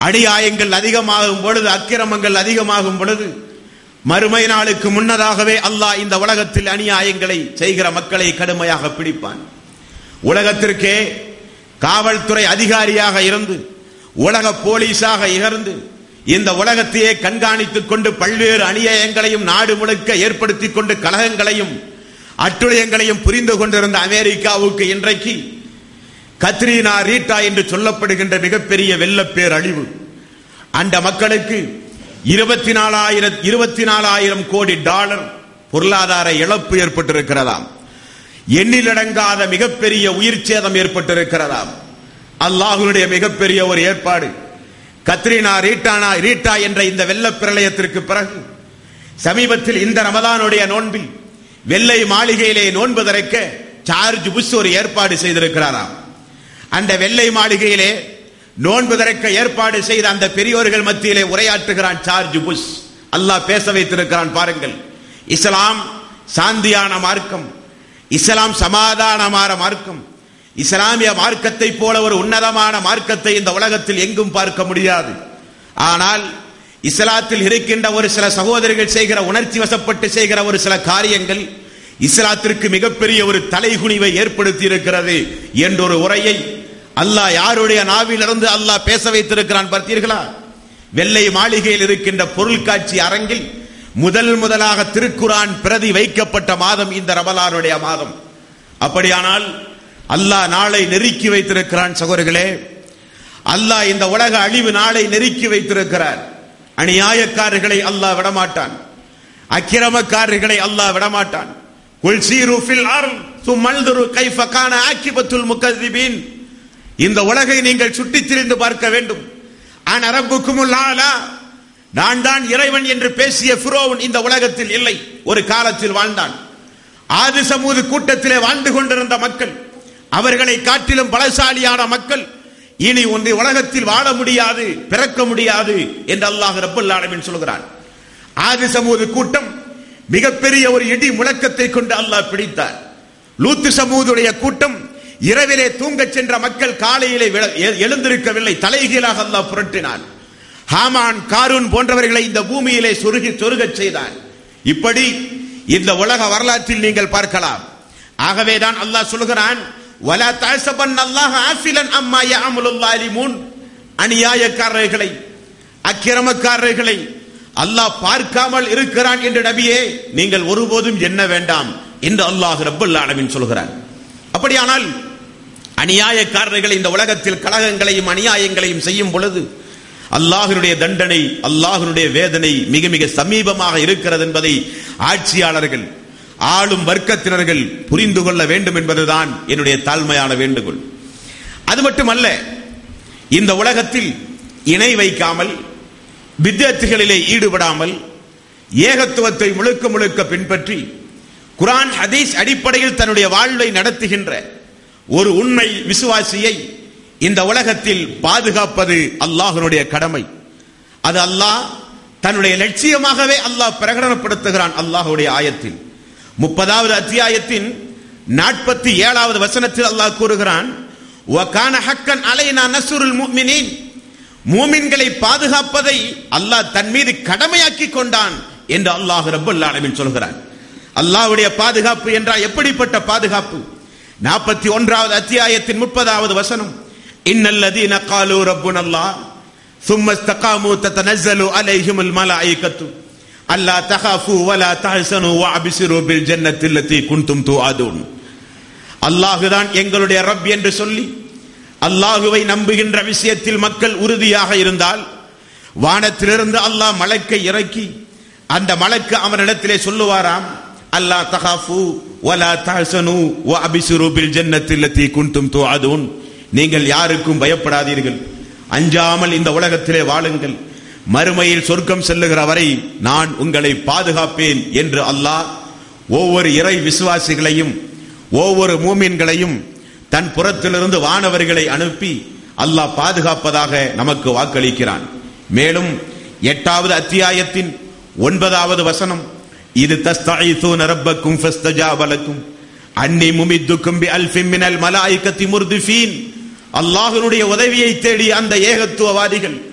அடியாயங்கள் அதிகமாகும் பொழுது அக்கிரமங்கள் அதிகமாகும் பொழுது மறுமை நாளுக்கு முன்னதாகவே அல்லாஹ் இந்த உலகத்தில் அநியாயங்களை செய்கிற மக்களை கடுமையாக பிடிப்பான் உலகத்திற்கே காவல்துறை அதிகாரியாக இருந்து உலக போலீஸாக இகர்ந்து இந்த உலகத்தையே கண்காணித்துக் கொண்டு பல்வேறு அநியாயங்களையும் நாடு முழுக்க ஏற்படுத்திக் கொண்டு கலகங்களையும் அட்டுழியங்களையும் புரிந்து கொண்டிருந்த அமெரிக்காவுக்கு இன்றைக்கு கத்ரீனா ரீட்டா என்று சொல்லப்படுகின்ற மிகப்பெரிய வெள்ளப்பேர் அழிவு அந்த மக்களுக்கு இருபத்தி நாலாயிரம் இருபத்தி நாலாயிரம் கோடி டாலர் பொருளாதார இழப்பு ஏற்பட்டிருக்கிறதாம் எண்ணிலடங்காத மிகப்பெரிய உயிர் சேதம் ஏற்பட்டிருக்கிறதாம் அல்லாஹுடைய மிகப்பெரிய ஒரு ஏற்பாடு கத்ரீனா ரீட்டானா ரீட்டா என்ற இந்த வெள்ள பிரளயத்திற்கு பிறகு சமீபத்தில் இந்த ரமதானுடைய நோன்பில் வெள்ளை மாளிகையிலே நோன்பு திறக்க சார்ஜ் புஷ் ஒரு ஏற்பாடு செய்திருக்கிறாராம் அந்த வெள்ளை மாளிகையிலே நோன்பு திறக்க ஏற்பாடு செய்த அந்த பெரியோர்கள் மத்தியிலே உரையாற்றுகிறான் சார்ஜ் புஷ் அல்லாஹ் பேச வைத்திருக்கிறான் பாருங்கள் இஸ்லாம் சாந்தியான மார்க்கம் இஸ்லாம் சமாதானமான மார்க்கம் இஸ்லாமிய மார்க்கத்தை போல ஒரு உன்னதமான மார்க்கத்தை இந்த உலகத்தில் எங்கும் பார்க்க முடியாது ஆனால் இஸ்லாத்தில் இருக்கின்ற ஒரு சில சகோதரிகள் செய்கிற உணர்ச்சி வசப்பட்டு செய்கிற ஒரு சில காரியங்கள் இஸ்லாத்திற்கு மிகப்பெரிய ஒரு தலைகுனிவை ஏற்படுத்தி இருக்கிறது என்ற ஒரு உரையை அல்லாஹ் யாருடைய நாவிலிருந்து அல்லாஹ் பேச வைத்திருக்கிறான் பார்த்தீர்களா வெள்ளை மாளிகையில் இருக்கின்ற பொருள் காட்சி அரங்கில் முதல் முதலாக திருக்குரான் பிரதி வைக்கப்பட்ட மாதம் இந்த ரமலானுடைய மாதம் அப்படியானால் அல்லாஹ் நாளை நெருக்கி வைத்திருக்கிறான் சகோதரர்களே அல்லாஹ் இந்த உலக அழிவு நாளை நெருக்கி வைத்திருக்கிறார் அநியாயக்காரர்களை அல்லாஹ் விடமாட்டான் அக்கிரமக்காரர்களை அல்லாஹ் விடமாட்டான் குல் சீரு ஃபில் அர்ல் சும்மல்துரு கைஃப கான ஆக்கிபத்துல் முக்கذிபீன் இந்த உலகை நீங்கள் சுற்றித் திரிந்து பார்க்க வேண்டும் ஆன் அரப்புக்குமுல் ஆலா நான் தான் இறைவன் என்று பேசிய ஃபிரோவன் இந்த உலகத்தில் இல்லை ஒரு காலத்தில் வாழ்ந்தான் ஆதி சமூது கூட்டத்திலே வாழ்ந்து கொண்டிருந்த மக்கள் அவர்களை காட்டிலும் பலசாலியான மக்கள் இனி ஒன்று உலகத்தில் வாழ முடியாது பிறக்க முடியாது என்று அல்லாஹ் ரப்பல் ஆலமீன் சொல்கிறான் ஆதி சமூது கூட்டம் மிகப்பெரிய ஒரு இடி முழக்கத்தை கொண்டு அல்லாஹ் பிடித்தார் லூத்து சமூதுடைய கூட்டம் இரவிலே தூங்கச் சென்ற மக்கள் காலையிலே விழ- எ- எழுந்திருக்கவில்லை தலைகீழாக அல்லாஹ் புரட்டினான் ஹாமான் காரூன் போன்றவர்களை இந்த பூமியிலே சொருகி சொருகச் செய்தான் இப்படி இந்த உலக வரலாற்றில் நீங்கள் பார்க்கலாம் ஆகவேதான் அல்லாஹ் சொல்கிறான் வலா தாசபன் அல்லாஹ் ஆஃபிலன் அம்மா யஅமலுல் லாலிமூன் அநியாயக்காரர்களை அக்கிரமக்காரர்களை அல்லாஹ் பார்க்காமல் இருக்கிறான் என்று நபியே நீங்கள் ஒருபோதும் எண்ண வேண்டாம் என்று அல்லாஹ் ரப்பல் ஆலமீன் சொல்கிறான் அப்படியானால் அநியாயக்காரர்கள் இந்த உலகத்தில் கலகங்களையும் அநியாயங்களையும் செய்யும் பொழுது அல்லாஹ்வினுடைய தண்டனை அல்லாஹ்வினுடைய வேதனை மிக மிக சமீபமாக இருக்கிறது என்பதை ஆட்சியாளர்கள் ஆளும் வர்க்கத்தினர்கள் புரிந்து கொள்ள வேண்டும் என்பதுதான் என்னுடைய தாழ்மையான வேண்டுகோள் அது மட்டுமல்ல இந்த உலகத்தில் இணை வைக்காமல் வித்தியார்த்திகளிலே ஈடுபடாமல் ஏகத்துவத்தை முழுக்க முழுக்க பின்பற்றி குரான் ஹதீஸ் அடிப்படையில் தன்னுடைய வாழ்வை நடத்துகின்ற ஒரு உண்மை விசுவாசியை இந்த உலகத்தில் பாதுகாப்பது அல்லாஹ்வினுடைய கடமை அது அல்லாஹ் தன்னுடைய லட்சியமாகவே அல்லாஹ் பிரகடனப்படுத்துகிறான் அல்லாஹ்வுடைய ஆயத்தில் முப்பதாவது அத்தியாயத்தின் நாற்பத்தி ஏழாவது வசனத்தில் அல்லாஹ் கூறுகிறான் وَكَانَ حَقًّا عَلَيْنَا نَصْرُ الْمُؤْمِنِينَ மூமின்களை பாதுகாப்பதை அல்லாஹ் தன் மீது கடமையாக்கி கொண்டான் என்று அல்லாஹ் ரப்பல் ஆலமீன் சொல்கிறான் அல்லாஹ்வுடைய பாதுகாப்பு என்றால் எப்படிப்பட்ட பாதுகாப்பு நாற்பத்தி ஒன்றாவது அத்தியாயத்தின் முப்பதாவது வசனம் இன்னல்லதீன காலு ரப்புன் அல்லாஹ் ثم استقاموا تتنزل عليهم الملائكة ألا تخافوا ولا تحزنوا وابشروا بالجنة التي كنتم توعدون அல்லாஹுதான் எங்களுடைய ரப் என்று சொல்லி அல்லாஹுவை நம்புகின்ற விஷயத்தில் மக்கள் உறுதியாக இருந்தால் வானத்திலிருந்து அல்லாஹ் மலைக்கை இறக்கி அந்த மலைக்கு அவனிடத்திலே சொல்லுவாராம் அல்லாஹ் தகாஃபு வலா தஹசனு வ அபிசுரு பில் ஜன்னத்தில் லத்தி குன்தும் துஅதுன் நீங்கள் யாருக்கும் பயப்படாதீர்கள் அஞ்சாமல் இந்த உலகத்திலே வாழுங்கள் மறுமையில் சொர்க்கம் செல்லுகிற வரை நான் உங்களை பாதுகாப்பேன் என்று அல்லாஹ் ஒவ்வொரு இறை விசுவாசிகளையும் ஒவ்வொரு மூமின்களையும் தன் புறத்திலிருந்து வானவர்களை அனுப்பி அல்லாஹ் பாதுகாப்பதாக நமக்கு வாக்களிக்கிறான் மேலும் எட்டாவது அத்தியாயத்தின் ஒன்பதாவது வசனம் இது தஸ்தஈசூன ரப்பக்கும் ஃபஸ்தஜாப லக்கும் அன்னி முமித்துக்கும் பி அல்ஃபின் மினல் மலாயிகத்தி முர்திஃபீன் அல்லாஹ்வினுடைய உதவியை தேடி அந்த ஏகத்துவவாதிகள்